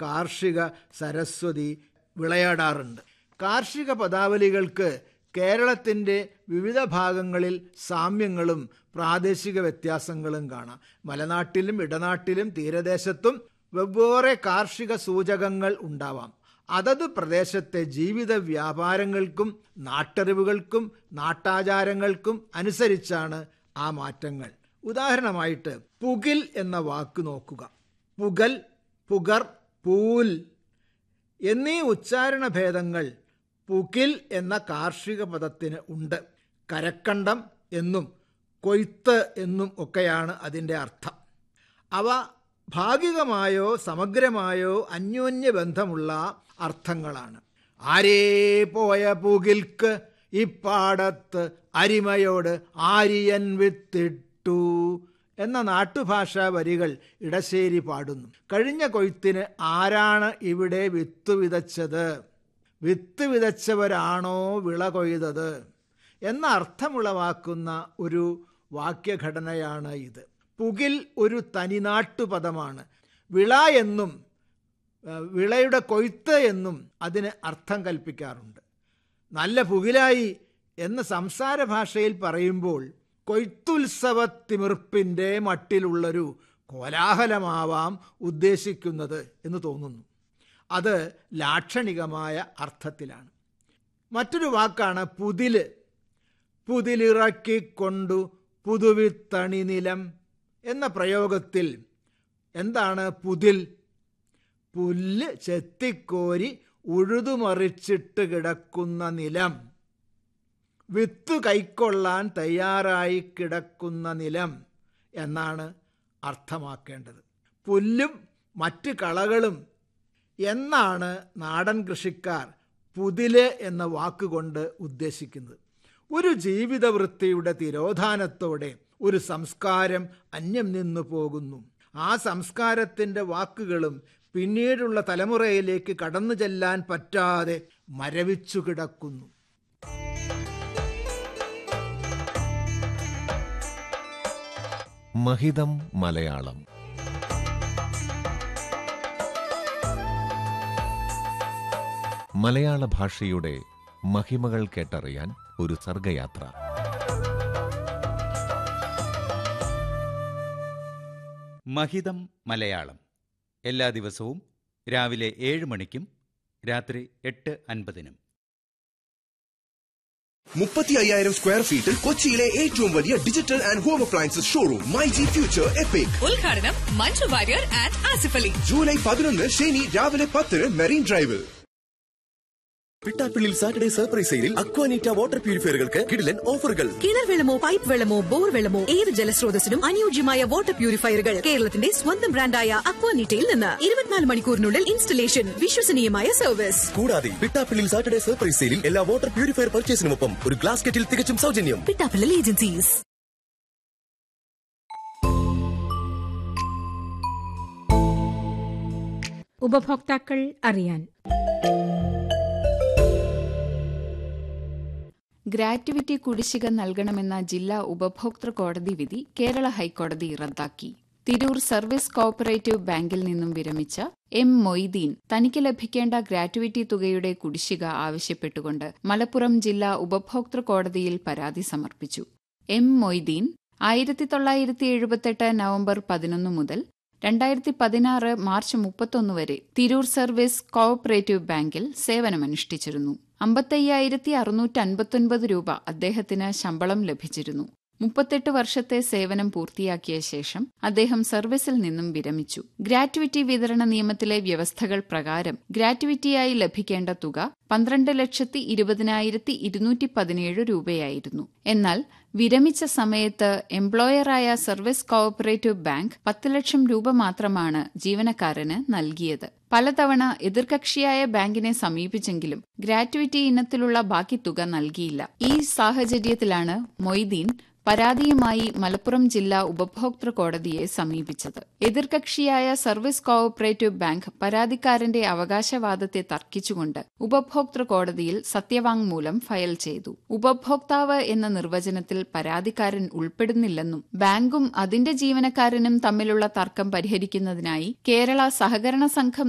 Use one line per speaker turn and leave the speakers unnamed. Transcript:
കാർഷിക സരസ്വതി വിളയാടാറുണ്ട് കാർഷിക പദാവലികൾക്ക് കേരളത്തിൻ്റെ വിവിധ ഭാഗങ്ങളിൽ സാമ്യങ്ങളും പ്രാദേശിക വ്യത്യാസങ്ങളും കാണാം മലനാട്ടിലും ഇടനാട്ടിലും തീരദേശത്തും വെവ്വേറെ കാർഷിക സൂചകങ്ങൾ ഉണ്ടാവാം അതത് പ്രദേശത്തെ ജീവിത വ്യാപാരങ്ങൾക്കും നാട്ടറിവുകൾക്കും നാട്ടാചാരങ്ങൾക്കും അനുസരിച്ചാണ് ആ മാറ്റങ്ങൾ ഉദാഹരണമായിട്ട് പുകിൽ എന്ന വാക്ക് നോക്കുക പുകൽ പുകർ പൂൽ എന്നീ ഉച്ചാരണ ഭേദങ്ങൾ പുകിൽ എന്ന കാർഷിക പദത്തിന് ഉണ്ട് കരക്കണ്ടം എന്നും കൊയ്ത്ത് എന്നും ഒക്കെയാണ് അതിൻ്റെ അർത്ഥം അവ ഭാഗികമായോ സമഗ്രമായോ അന്യോന്യ ബന്ധമുള്ള അർത്ഥങ്ങളാണ് ആരേ പോയ പുകിൽക്ക് ഇപ്പാടത്ത് അരിമയോട് ആര്യൻ വിത്തിട്ടു എന്ന നാട്ടുഭാഷാ വരികൾ ഇടശ്ശേരി പാടുന്നു കഴിഞ്ഞ കൊയ്ത്തിന് ആരാണ് ഇവിടെ വിത്ത് വിതച്ചത് വിത്ത് വിതച്ചവരാണോ വിള കൊയ്തത് എന്ന അർത്ഥമുളവാക്കുന്ന ഒരു വാക്യഘടനയാണ് ഇത് പുകിൽ ഒരു തനിനാട്ടുപദമാണ് വിള എന്നും വിളയുടെ കൊയ്ത്ത് എന്നും അതിന് അർത്ഥം കൽപ്പിക്കാറുണ്ട് നല്ല പുകിലായി എന്ന് സംസാര ഭാഷയിൽ പറയുമ്പോൾ കൊയ്ത്തുത്സവത്തിമിർപ്പിൻ്റെ മട്ടിലുള്ളൊരു കോലാഹലമാവാം ഉദ്ദേശിക്കുന്നത് എന്ന് തോന്നുന്നു അത് ലാക്ഷണികമായ അർത്ഥത്തിലാണ് മറ്റൊരു വാക്കാണ് പുതില് പുതിലിറക്കിക്കൊണ്ടു പുതുവിത്തണി നിലം എന്ന പ്രയോഗത്തിൽ എന്താണ് പുതിൽ പുല്ല് ചെത്തിക്കോരി ഉഴുതുമറിച്ചിട്ട് കിടക്കുന്ന നിലം വിത്ത് കൈക്കൊള്ളാൻ തയ്യാറായി കിടക്കുന്ന നിലം എന്നാണ് അർത്ഥമാക്കേണ്ടത് പുല്ലും മറ്റ് കളകളും എന്നാണ് നാടൻ കൃഷിക്കാർ പുതില് എന്ന വാക്കുകൊണ്ട് ഉദ്ദേശിക്കുന്നത് ഒരു ജീവിതവൃത്തിയുടെ തിരോധാനത്തോടെ ഒരു സംസ്കാരം അന്യം നിന്നു പോകുന്നു ആ സംസ്കാരത്തിൻ്റെ വാക്കുകളും പിന്നീടുള്ള തലമുറയിലേക്ക് കടന്നു ചെല്ലാൻ പറ്റാതെ മരവിച്ചു കിടക്കുന്നു
മഹിതം മലയാളം മലയാള ഭാഷയുടെ മഹിമകൾ കേട്ടറിയാൻ ഒരു സർഗയാത്ര
മഹിതം മലയാളം എല്ലാ ദിവസവും രാവിലെ ഏഴ് മണിക്കും രാത്രി എട്ട് അൻപതിനും
മുപ്പത്തി അയ്യായിരം സ്ക്വയർ ഫീറ്റിൽ കൊച്ചിയിലെ ഏറ്റവും വലിയ digital and home appliances showroom my G future epic
ഉദ്ഘാടനം മഞ്ജു വാര്യർ ആൻഡ് ആസിഫ് അലി
ജൂലൈ പതിനൊന്ന് ശനി രാവിലെ പത്തിന് മെറീൻ ഡ്രൈവിൽ പിട്ടാപ്പിള്ളിൽ സാറ്റർഡേ സർപ്രൈസ് സെയിലിൽ അക്വാനീറ്റ വാട്ടർ പ്യൂരിഫയറുകൾക്ക് കിടിലൻ ഓഫറുകൾ
കിണർ വെള്ളമോ പൈപ്പ് വെള്ളമോ ബോർ വെള്ളമോ ഏത് ജലസ്രോതസ്സിനും അനുയോജ്യമായ വാട്ടർ പ്യൂരിഫയറുകൾ കേരളത്തിന്റെ സ്വന്തം ബ്രാൻഡായ അക്വാനീറ്റയിൽ നിന്ന് ഇരുപത്തിനാല് മണിക്കൂറിനുള്ളിൽ ഇൻസ്റ്റലേഷൻ വിശ്വസനീയമായ സർവീസ്
കൂടാതെ പിട്ടാപ്പിള്ളിൽ സാറ്റർഡേ സർപ്രൈസ് സെയിലിൽ എല്ലാ വാട്ടർ പ്യൂരിഫയർ പർച്ചേസിനുമൊപ്പം ഒരു ഗ്ലാസ് കെറ്റിൽ തികച്ചും സൗജന്യം
പിട്ടാപ്പിള്ളൽ ഏജൻസീസ്
ഉപഭോക്താക്കൾ അറിയാൻ
ഗ്രാറ്റുവിറ്റി കുടിശ്ശിക നൽകണമെന്ന ജില്ലാ ഉപഭോക്തൃ കോടതി വിധി കേരള ഹൈക്കോടതി റദ്ദാക്കി തിരൂർ സർവീസ് കോഓപ്പറേറ്റീവ് ബാങ്കിൽ നിന്നും വിരമിച്ച എം മൊയ്തീൻ തനിക്ക് ലഭിക്കേണ്ട ഗ്രാറ്റുവിറ്റി തുകയുടെ കുടിശ്ശിക ആവശ്യപ്പെട്ടുകൊണ്ട് മലപ്പുറം ജില്ലാ ഉപഭോക്തൃ കോടതിയിൽ പരാതി സമർപ്പിച്ചു എം മൊയ്തീൻ ആയിരത്തി തൊള്ളായിരത്തി എഴുപത്തെട്ട് നവംബർ പതിനൊന്ന് മുതൽ രണ്ടായിരത്തി പതിനാറ് മാർച്ച് മുപ്പത്തൊന്ന് വരെ തിരൂർ സർവീസ് കോഓപ്പറേറ്റീവ് ബാങ്കിൽ സേവനമനുഷ്ഠിച്ചിരുന്നു അമ്പത്തയ്യായിരത്തി അറുന്നൂറ്റി അൻപത്തൊൻപത് രൂപ അദ്ദേഹത്തിന് ശമ്പളം ലഭിച്ചിരുന്നു മുപ്പത്തെട്ട് വർഷത്തെ സേവനം പൂർത്തിയാക്കിയ ശേഷം അദ്ദേഹം സർവീസിൽ നിന്നും വിരമിച്ചു ഗ്രാറ്റുവിറ്റി വിതരണ നിയമത്തിലെ വ്യവസ്ഥകൾ പ്രകാരം ഗ്രാറ്റുവിറ്റിയായി ലഭിക്കേണ്ട തുക പന്ത്രണ്ട് ലക്ഷത്തി ഇരുപതിനായിരത്തി ഇരുന്നൂറ്റി പതിനേഴ് രൂപയായിരുന്നു എന്നാൽ വിരമിച്ച സമയത്ത് എംപ്ലോയറായ സർവീസ് കോഓപ്പറേറ്റീവ് ബാങ്ക് പത്ത് ലക്ഷം രൂപ മാത്രമാണ് ജീവനക്കാരന് നൽകിയത് പലതവണ എതിർകക്ഷിയായ ബാങ്കിനെ സമീപിച്ചെങ്കിലും ഗ്രാറ്റുവിറ്റി ഇനത്തിലുള്ള ബാക്കി തുക നൽകിയില്ല ഈ സാഹചര്യത്തിലാണ് മൊയ്തീൻ പരാതിയുമായി മലപ്പുറം ജില്ലാ ഉപഭോക്തൃ കോടതിയെ സമീപിച്ചത് എതിർകക്ഷിയായ സർവീസ് കോഓപ്പറേറ്റീവ് ബാങ്ക് പരാതിക്കാരന്റെ അവകാശവാദത്തെ തർക്കിച്ചുകൊണ്ട് ഉപഭോക്തൃ കോടതിയിൽ സത്യവാങ്മൂലം ഫയൽ ചെയ്തു ഉപഭോക്താവ് എന്ന നിർവചനത്തിൽ പരാതിക്കാരൻ ഉൾപ്പെടുന്നില്ലെന്നും ബാങ്കും അതിന്റെ ജീവനക്കാരനും തമ്മിലുള്ള തർക്കം പരിഹരിക്കുന്നതിനായി കേരള സഹകരണ സംഘം